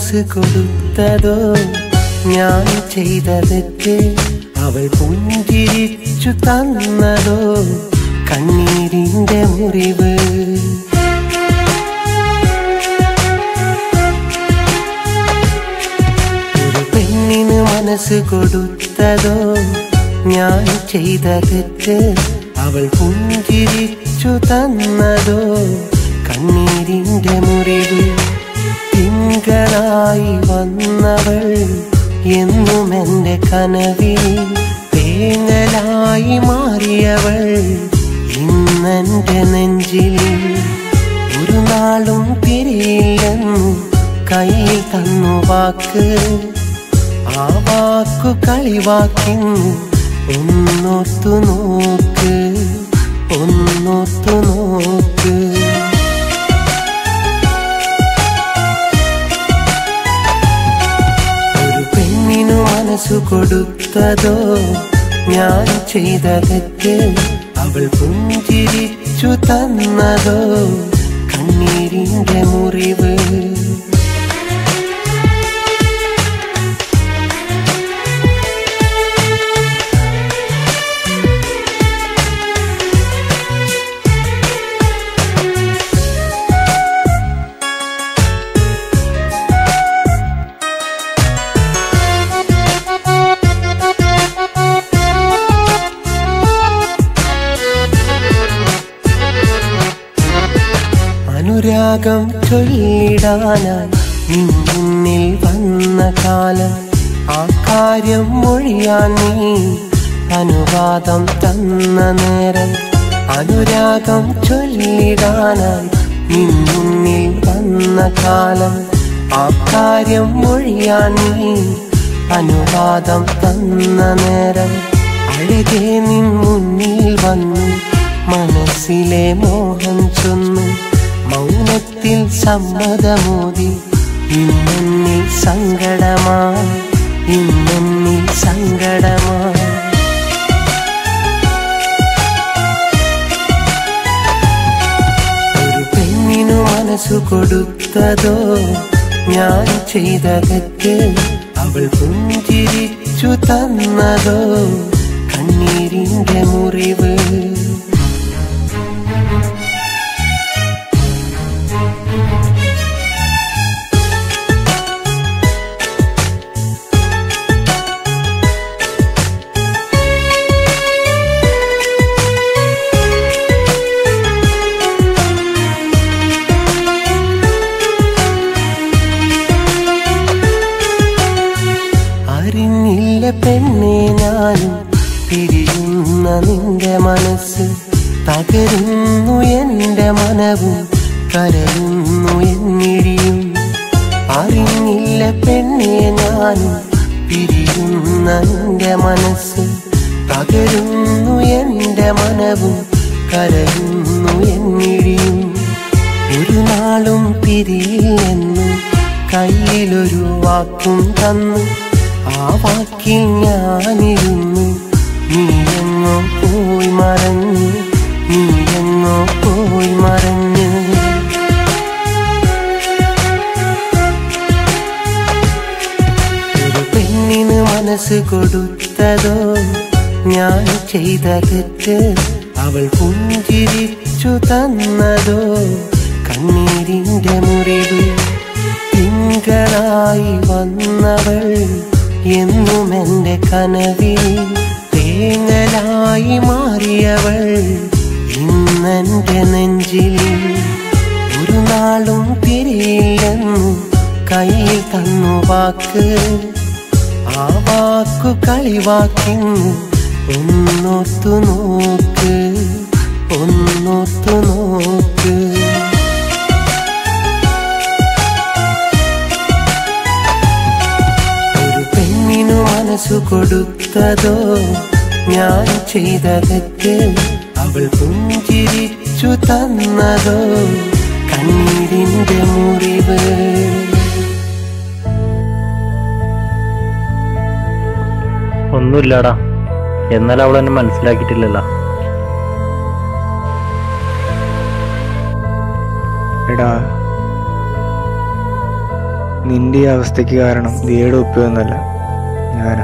മനസ്സ് കൊടുത്തതോ ഞാൻ ചെയ്ത തെറ്റ് അവൾ പുഞ്ചിരിച്ചു തന്നതോ കണ്ണീരിന്റെ മുറിവ് ഒരു പെണ്ണിന് മനസ്സ് കൊടുത്തതോ ഞാൻ ചെയ്ത തെറ്റ് അവൾ പുഞ്ചിരിച്ചു തന്നതോ കണ്ണീരിന്റെ മുറിവ് തിങ്കളായി വന്നവൾ എന്നും എന്റെ കനവിൽ തേങ്ങലായി മാറിയവൾ ഇന്നെന്റെ നെഞ്ചിൽ ഒരു നാളും പിരിയില്ലെന്നു കയ്യിൽ തന്നു വാക്ക് ആ വാക്കു കളിവാക്കിന്നു ഒന്നോർത്തു നോക്ക് ഒന്നോർത്തു നോക്ക് ഒരു പെണ്ണിനു മനസ്സു കൊടുത്തതോ ഞാൻ ചെയ്ത തെറ്റ് അവൾ പുഞ്ചിരിച്ചു തന്നതോ കണ്ണീരിന്റെ മുറിവ് അനുരാഗം ചൊല്ലിടാനായി നിൻ മുന്നിൽ വന്ന കാലം ആ കാര്യം മൊഴിയാൻ നീ അനുവാദം തന്ന നേരം അനുരാഗം ചൊല്ലിടാനായി നിൻ മുന്നിൽ വന്ന കാലം ആ കാര്യം മൊഴിയാൻ നീ അനുവാദം തന്ന നേരം അഴകെ നിൻ മുന്നിൽ വന്നു മനസ്സിലെ മോഹം ചൊന്നു മൗനത്തിൽ സമ്മതമോതി ഇന്നെന്നിൽ സങ്കടമായി ഇന്നെന്നിൽ സങ്കടമായി ഒരു പെണ്ണിനു മനസ്സു കൊടുത്തതോ ഞാൻ ചെയ്ത തെറ്റ് അവൾ പുഞ്ചിരിച്ചു തന്നതോ കണ്ണീരിന്റെ മുറിവ് അറിഞ്ഞില്ല പെണ്ണെ ഞാനും പിരിയുന്ന നിന്റെ മനസ്സ് തകരുന്നു എന്റെ മനവും കരയുന്നു എന്നിഴിയും അറിഞ്ഞില്ല പെണ്ണെ ഞാനും പിരിയുന്ന നിന്റെ മനസ്സ് തകരുന്നു എന്റെ മനവും കരയുന്നു എന്നിഴിയും ഒരു നാളും പിരിയില്ലെന്നു കയ്യിലൊരു വാക്കും തന്നു ആ വാക്കിൽ ഞാനിരുന്നു നീ എങ്ങോ പോയി മറഞ്ഞു നീ എങ്ങോ പോയി മറഞ്ഞു ഒരു പെണ്ണിന് മനസ്സ് കൊടുത്തതോ ഞാൻ ചെയ്ത തെറ്റ് അവൾ പുഞ്ചിരിച്ചു തന്നതോ കണ്ണീരിന്റെ മുറിവ് തിങ്കളായി വന്നവൾ എന്നും എന്റെ കനവിൽ തേങ്ങലായി മാറിയവൾ ഇന്നെന്റെ നെഞ്ചിൽ ഒരു നാളും പിരിയില്ലെന്നു കയ്യിൽ തന്നു വാക്ക് ആ വാക്കു കളിവാക്കിന്നു ഒന്നോർത്തു നോക്ക് ഒന്നോർത്തു നോക്ക് ഒരു പെണ്ണിനു മനസ്സു കൊടുത്തതോ ഞാൻ ചെയ്ത തെറ്റ് അവൾ പുഞ്ചിരിച്ചു തന്നതോ കണ്ണീരിന്റെ മുറിവ് ഒന്നുമില്ലടാ എന്നാൽ അവൾ എന്നെ മനസ്സിലാക്കിയിട്ടില്ലല്ലോ എടാ നിന്റെ ഈ അവസ്ഥയ്ക്ക് കാരണം ദിയയുടെ ഉപ്പയൊന്നല്ല ഞാനാ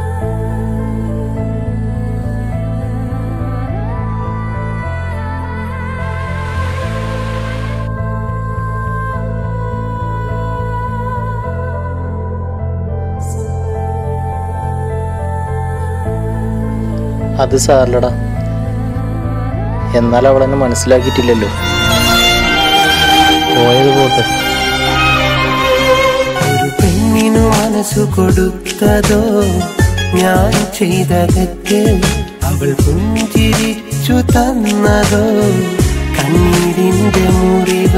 അത് സാറിലടാ എന്നാൽ അവളെന്നെ മനസ്സിലാക്കിയിട്ടില്ലല്ലോ പോയത് പോട്ടെ ഒരു പെണ്ണിനു മനസ്സു കൊടുത്തതോ ഞാൻ ചെയ്ത തെറ്റ് അവൾ പുഞ്ചിരിച്ചു തന്നതോ കണ്ണീരിന്റെ മുറിവ്